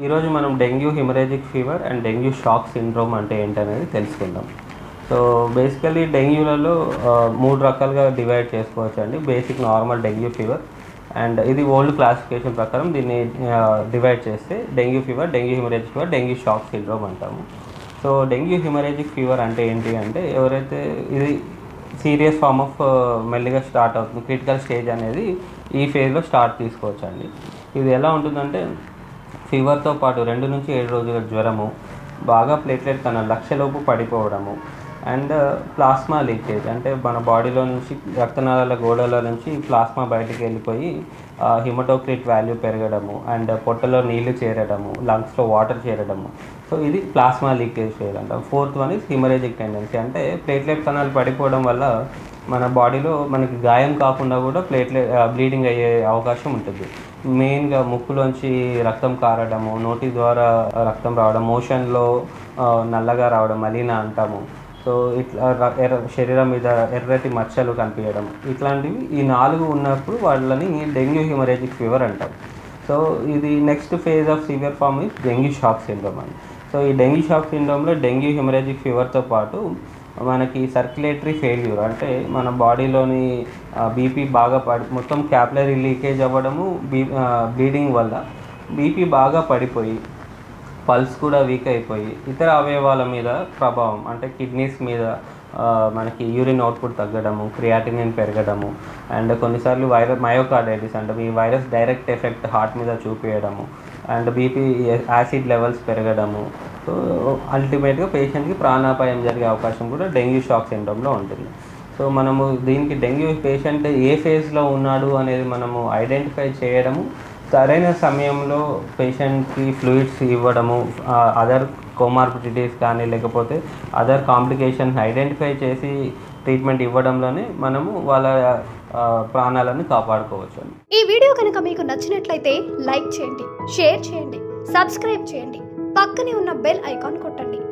ఈరోజు మనం dengue hemorrhagic fever and dengue shock syndrome అంటే ఏంటనేది తెలుసుకుందాం సో బేసికలీ డెంగ్యూలలో ఆ, మూడు రకాలుగా డివైడ్ చేసుకోవచ్చు అండి basic normal dengue fever and ఇది ఓల్డ్ క్లాసిఫికేషన్ ప్రకారం దీన్ని డివైడ్ చేస్తే dengue fever dengue hemorrhagic fever dengue shock syndrome అంటాము సో డెంగ్యూ హిమరేజిక్ ఫీవర్ అంటే ఏంటి అంటే ఎవరైతే ఇది సీరియస్ ఫామ్ ఆఫ్ మెల్లిగా స్టార్ట్ అవుతుంది క్రిటికల్ స్టేజ్ అనేది ఈ ఫేజ్లో స్టార్ట్ తీసుకోవచ్చు అండి ఇది ఎలా ఉంటుందంటే ఫీవర్తో పాటు రెండు నుంచి ఏడు రోజుల జ్వరము బాగా ప్లేట్లెట్ కన్నా లక్షలోపు పడిపోవడము అండ్ ప్లాస్మా లీకేజ్ అంటే మన బాడీలో నుంచి రక్తనాళాల గోడల నుంచి ప్లాస్మా బయటికి వెళ్ళిపోయి హిమటోక్రిట్ వాల్యూ పెరగడము అండ్ పొట్టలో నీళ్లు చేరడము లంగ్స్లో వాటర్ చేరడము సో ఇది ప్లాస్మా లీకేజ్ ఫేజ్ అంటాం fourth one is hemorrhagic tendency అంటే ప్లేట్లెట్ కణాలు పడిపోవడం వల్ల మన బాడీలో మనకి గాయం కాకుండా కూడా ప్లేట్లెట్ బ్లీడింగ్ అయ్యే అవకాశం ఉంటుంది మెయిన్గా ముక్కులోంచి రక్తం కారడము నోటి ద్వారా రక్తం రావడం మోషన్లో నల్లగా రావడం మలీనా అంటాము సో ఇట్లా ర- ఎర్ర శరీరం మీద ఎర్రటి మచ్చలు కనిపించడం ఇట్లాంటివి ఈ నాలుగు ఉన్నప్పుడు వాళ్ళని డెంగ్యూ హిమరేజిక్ ఫీవర్ అంటారు సో ఇది next phase of severe form is dengue shock syndrome అని సో ఈ డెంగ్యూ షాక్ సిండ్రోమ్లో డెంగ్యూ హిమరేజిక్ ఫీవర్తో పాటు మనకి సర్క్యులేటరీ ఫెయిల్యూర్ అంటే మన బాడీలోని బీపీ బాగా పడి మొత్తం క్యాపిలరీ లీకేజ్ అవ్వడము బీ బ్లీడింగ్ వల్ల బీపీ బాగా పడిపోయి పల్స్ కూడా వీక్ అయిపోయి ఇతర అవయవాల మీద ప్రభావం అంటే కిడ్నీస్ మీద ఆ, మనకి యూరిన్ అవుట్పుట్ తగ్గడము క్రియాటినిన్ పెరగడము అండ్ కొన్నిసార్లు వైరస్ మయోకార్డైటిస్ అంటే ఈ వైరస్ డైరెక్ట్ ఎఫెక్ట్ హార్ట్ మీద చూపించడము అండ్ బీపీ యాసిడ్ లెవెల్స్ పెరగడము సో అల్టిమేట్గా పేషెంట్కి ప్రాణాపాయం జరిగే అవకాశం కూడా డెంగ్యూ షాక్ సిండ్రోమ్లో ఉంటుంది సో మనము దీనికి డెంగ్యూ పేషెంట్ ఏ ఫేజ్లో ఉన్నాడు అనేది మనము ఐడెంటిఫై చేయడము సరైన సమయంలో పేషెంట్కి ఫ్లూయిడ్స్ ఇవ్వడము అదర్ కోమార్బిడిటీస్ కానీ లేకపోతే అదర్ కాంప్లికేషన్స్ ఐడెంటిఫై చేసి ట్రీట్మెంట్ ఇవ్వడంలోనే మనము వాళ్ళ ఆ, ప్రాణాలను కాపాడుకోవచ్చు అండి ఈ వీడియో కనుక మీకు నచ్చినట్లయితే లైక్ చేయండి షేర్ చేయండి సబ్స్క్రైబ్ చేయండి పక్కనే ఉన్న బెల్ ఐకాన్ కొట్టండి